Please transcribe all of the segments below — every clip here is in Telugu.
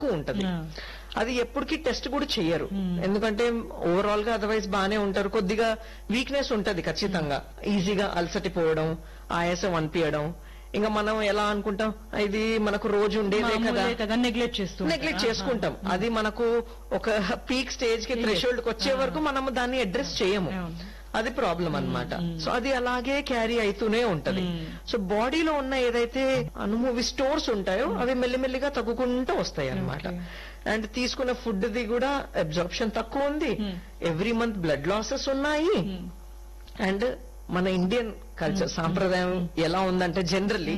ఎక్కువ ఉంటది ఆ. అది ఎప్పటికీ టెస్ట్ కూడా చెయ్యరు ఎందుకంటే ఓవరాల్ గా అదర్వైజ్ బానే ఉంటారు కొద్దిగా వీక్నెస్ ఉంటది ఖచ్చితంగా ఈజీగా అలసటి పోవడం ఆయాసం అనిపించడం ఇంకా మనం ఎలా అనుకుంటాం ఇది మనకు రోజు ఉండేదే కదా మామూలే కదా నెగ్లెక్ట్ చేస్తూ నెగ్లెక్ట్ చేసుకుంటాం అది మనకు ఒక పీక్ స్టేజ్ కి థ్రెషోల్డ్ కి వచ్చే వరకు మనం దాన్ని అడ్రస్ చేయము అవును. అది ప్రాబ్లం అన్నమాట సో అది అలాగే క్యారీ అవుతూనే ఉంటది సో బాడీలో ఉన్న ఏదైతే అనుమూవి స్టోర్స్ ఉంటాయో అవి మెల్లిమెల్లిగా తగ్గుకుంటూ వస్తాయి అన్నమాట అండ్ తీసుకున్న ఫుడ్ ది కూడా అబ్జార్ప్షన్ తక్కువ ఉంది ఎవ్రీ మంత్ బ్లడ్ లాసెస్ ఉన్నాయి అండ్ మన ఇండియన్ కల్చర్ సాంప్రదాయం ఎలా ఉందంటే జనరల్లీ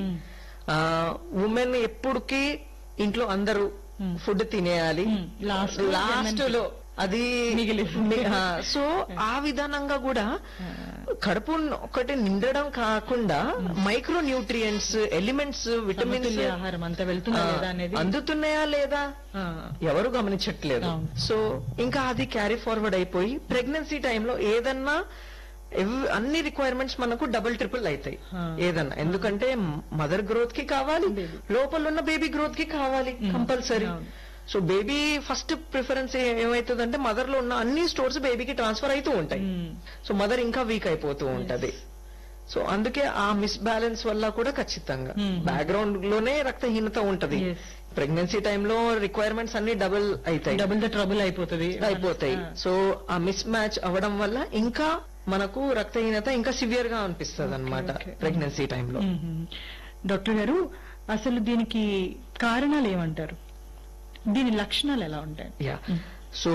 ఉమెన్ ఎప్పుడుకి ఇంట్లో అందరూ ఫుడ్ తినేయాలి Hmm. Last లో లాస్ట్ లో అది మిగిలి. మీ- ఆ, సో ఆ విధానంగా కూడా కడుపు ఒకటి నిండడం కాకుండా మైక్రో న్యూట్రియంట్స్ ఎలిమెంట్స్ విటమిన్స్ సమతుల్య ఆహారం అంతా వెళ్తుందా లేదా అనేది అందుతున్నాయా లేదా ఆ, ఎవరు గమనించట్లేదు అవును. సో ఇంకా అది క్యారీ ఫార్వర్డ్ అయిపోయి ప్రెగ్నెన్సీ టైంలో ఏదన్నా ఎవ్- అన్ని రిక్వైర్మెంట్స్ మనకు డబుల్ ట్రిపుల్ అవుతాయి ఆ. ఏదన్నా ఎందుకంటే మదర్ గ్రోత్ కి కావాలి లోపల ఉన్న బేబీ గ్రోత్ కి కావాలి కంపల్సరీ అవును. సో బేబీ ఫస్ట్ ప్రిఫరెన్స్ ఏమవుతుందంటే మదర్ లో ఉన్న అన్ని స్టోర్స్ బేబీకి ట్రాన్స్ఫర్ అవుతూ ఉంటాయి మ్మ్. సో మదర్ ఇంకా వీక్ అయిపోతూ ఉంటది సో అందుకే ఆ మిస్ బ్యాలెన్స్ వల్ల కూడా ఖచ్చితంగా Hmm. బ్యాక్గ్రౌండ్ లోనే రక్తహీనత ఉంటది Yes. ప్రెగ్నెన్సీ టైంలో రిక్వైర్మెంట్స్ అన్ని డబుల్ అవుతాయి డబుల్ ద ట్రబుల్ అయిపోతుంది అయిపోతాయి సో ఆ మిస్ మ్యాచ్ అవ్వడం వల్ల ఇంకా మనకు రక్తహీనత ఇంకా సివియర్ గా అనిపిస్తుంది అనమాట okay. ప్రెగ్నెన్సీ టైంలో మ్మ్. డాక్టర్ గారు అసలు దీనికి కారణాలు ఏమంటారు దీని లక్షణాలు ఎలా ఉంటాయి యా సో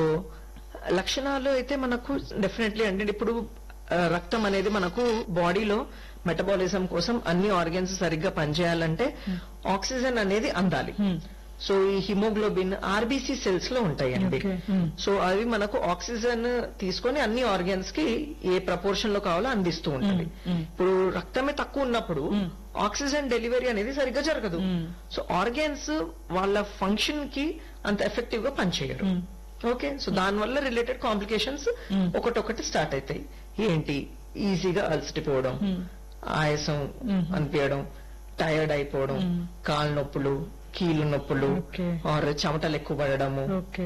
లక్షణాలు అయితే మనకు డెఫినెట్లీ అంటే ఇప్పుడు ఆ, రక్తం అనేది మనకు బాడీలో మెటబాలిజం కోసం అన్ని ఆర్గన్స్ సరిగ్గా పనిచేయాలంటే ఆక్సిజన్ అనేది అందాలి మ్మ్. సో ఈ హిమోగ్లోబిన్ ఆర్బీసీ సెల్స్ లో ఉంటాయండి Okay. Hmm. సో అవి మనకు ఆక్సిజన్ తీసుకొని అన్ని ఆర్గన్స్ కి ఏ ప్రపోర్షన్ లో కావాలో అందిస్తూ ఉంటుంది Hmm. ఇప్పుడు రక్తమే తక్కువ ఉన్నప్పుడు ఆక్సిజన్ డెలివరీ అనేది సరిగ్గా జరగదు Hmm. సో ఆర్గాన్స్ వాళ్ళ ఫంక్షన్ కి అంత ఎఫెక్టివ్ గా పనిచేయరు Hmm. ఓకే సో దానివల్ల రిలేటెడ్ కాంప్లికేషన్స్ Hmm. ఒకటొకటి స్టార్ట్ అవుతాయి ఏంటి ఈజీగా అలసిపోవడం Hmm. ఆయాసం అనిపించడం టైర్డ్ అయిపోవడం కాళ్ళ నొప్పులు కీలు నొప్పులు Okay. ఆర్ చెమటలు ఎక్కువ పడడము ఓకే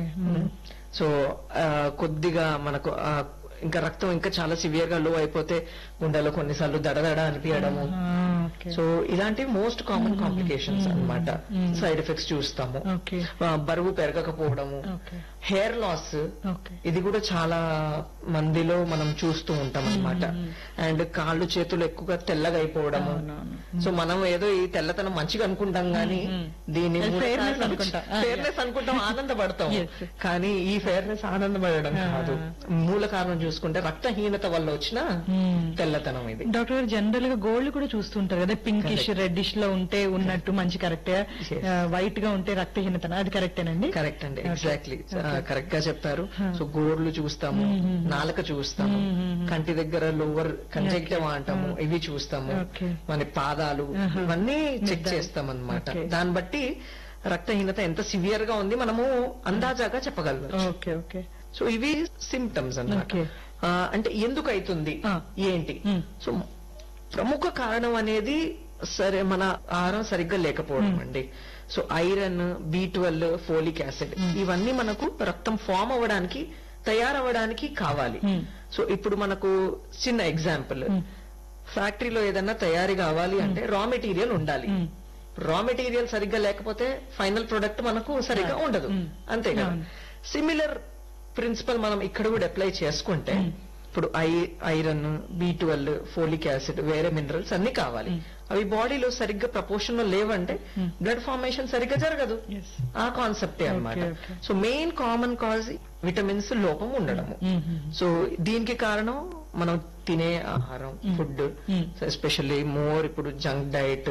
సో ఆ, కొద్దిగా మనకు ఆ, ఇంకా రక్తం ఇంకా చాలా సివియర్ గా లో అయిపోతే గుండెలో కొన్నిసార్లు దడదడ అనిపించడము ఓకే సో ఇలాంటి మోస్ట్ కామన్ కాంప్లికేషన్స్ అన్నమాట సైడ్ ఎఫెక్ట్స్ చూస్తాము ఓకే ఆ, బరువు పెరగకపోవడము ఓకే హెయిర్ లాస్ ఓకే ఇది కూడా చాలా మందిలో మనం చూస్తూ ఉంటాం అన్నమాట అండ్ కాళ్ళు చేతులు ఎక్కువగా తెల్లగా అయిపోవడము అవునవును. సో మనం ఏదో ఈ తెల్లతనం మంచిగా అనుకుంటాం గానీ దీని అది fairness అనుకుంటా. ఆ, ఫేర్నెస్ అనుకుంటాం ఆనందపడతాం Yes. కానీ ఈ ఫేర్నెస్ ఆనందపడడం ఆ. కాదు మూల కారణం చూసుకుంటే రక్తహీనత వల్ల వచ్చిన Hmm. తెల్లతనం ఇది డాక్టర్ గారు జనరల్ గా గోల్డ్ కూడా చూస్తుంటారు కదా పింకిష్ రెడ్డిష్ లో ఉంటే ఉన్నట్టు మంచి కరెక్టే Yes. వైట్ గా ఉంటే రక్తహీనత అది కరెక్టేనండి కరెక్ట్ అండి ఎగ్జాక్ట్లీ కరెక్ట్ గా చెప్పారు సో గోర్లు చూస్తాము నాలుక చూస్తాము కంటి దగ్గర లోవర్ కంజక్టివ్ అంటాము ఇవి చూస్తాము Okay. మన పాదాలు ఇవన్నీ చెక్ చేస్తాం అన్నమాట Okay. దాన్ని బట్టి రక్తహీనత ఎంత సివియర్ గా ఉంది మనము అందాజాగా చెప్పగలం ఓకే ఓకే సో ఇవి సిమ్టమ్స్ అన్నమాట Okay. ఆ, అంటే ఎందుకు అవుతుంది Ah. ఏంటి Hmm. సో ప్రముఖ కారణం అనేది సరే మన ఆహారం సరిగ్గా లేకపోవడం అండి so iron B twelve folic acid ఇవన్నీ మనకు రక్తం ఫామ్ అవ్వడానికి తయారవ్వడానికి కావాలి Hmm. సో ఇప్పుడు మనకు చిన్న ఎగ్జాంపుల్ ఫ్యాక్టరీలో ఏదన్నా తయారీ కావాలి అంటే రా మెటీరియల్ ఉండాలి Hmm. రా మెటీరియల్ సరిగ్గా లేకపోతే ఫైనల్ ప్రొడక్ట్ మనకు సరిగ్గా ఉండదు Hmm. అంతే కదా అవును. సిమిలర్ ప్రిన్సిపల్ మనం ఇక్కడ కూడా అప్లై చేసుకుంటే ఇప్పుడు ఐ iron B twelve folic acid వేరే మినరల్స్ అన్ని కావాలి అవి బాడీలో సరిగ్గా ప్రపోర్షన్ లో లేవంటే బ్లడ్ ఫార్మేషన్ సరిగ్గా జరగదు Yes. ఆ కాన్సెప్టే అన్నమాట Okay, okay. So main common cause vitamins లోపం ఉండడము సో దీనికి కారణం మనం తినే ఆహారం ఫుడ్ Mm. ఎస్పెషల్లీ మోర్ ఇప్పుడు జంక్ డైట్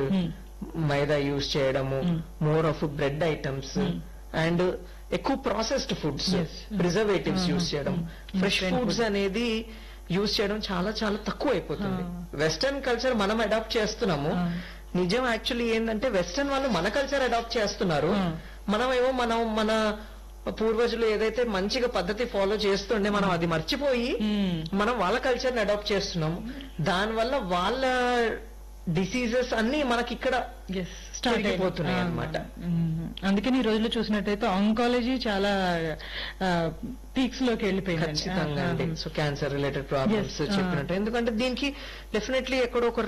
మైదా యూస్ చేయడము more of bread items and ఎక్కువ processed foods Yes. Preservatives use చేయడం ఫ్రెష్ Different ఫుడ్స్ అనేది యూస్ చేయడం చాలా చాలా తక్కువ అయిపోతుంది వెస్టర్న్ కల్చర్ మనం అడాప్ట్ చేస్తున్నాము Ah. నిజం యాక్చువల్లీ ఏంటంటే వెస్టర్న్ వాళ్ళు మన కల్చర్ అడాప్ట్ చేస్తున్నారు Ah. మనమేమో మనం మన పూర్వజులు ఏదైతే మంచిగా పద్ధతి ఫాలో చేస్తుండే మనం అది మర్చిపోయి Hmm. మనం వాళ్ళ కల్చర్ ని అడాప్ట్ చేస్తున్నాం దానివల్ల వాళ్ళ డిసీజెస్ అన్ని మనకి ఇక్కడ ఎస్ స్టార్ట్ పెరిగిపోతున్నాయి అన్నమాట. అందుకని ఈ రోజుల్లో చూసినట్టయితే ఆంకాలజీ చాలా పీక్స్ లోకి వెళ్ళిపోయింది ఖచ్చితంగా అండి so cancer related problems Yes, ah. చెప్పినట్టు ఎందుకంటే దీనికి డెఫినెట్లీ ఎక్కడో ఒక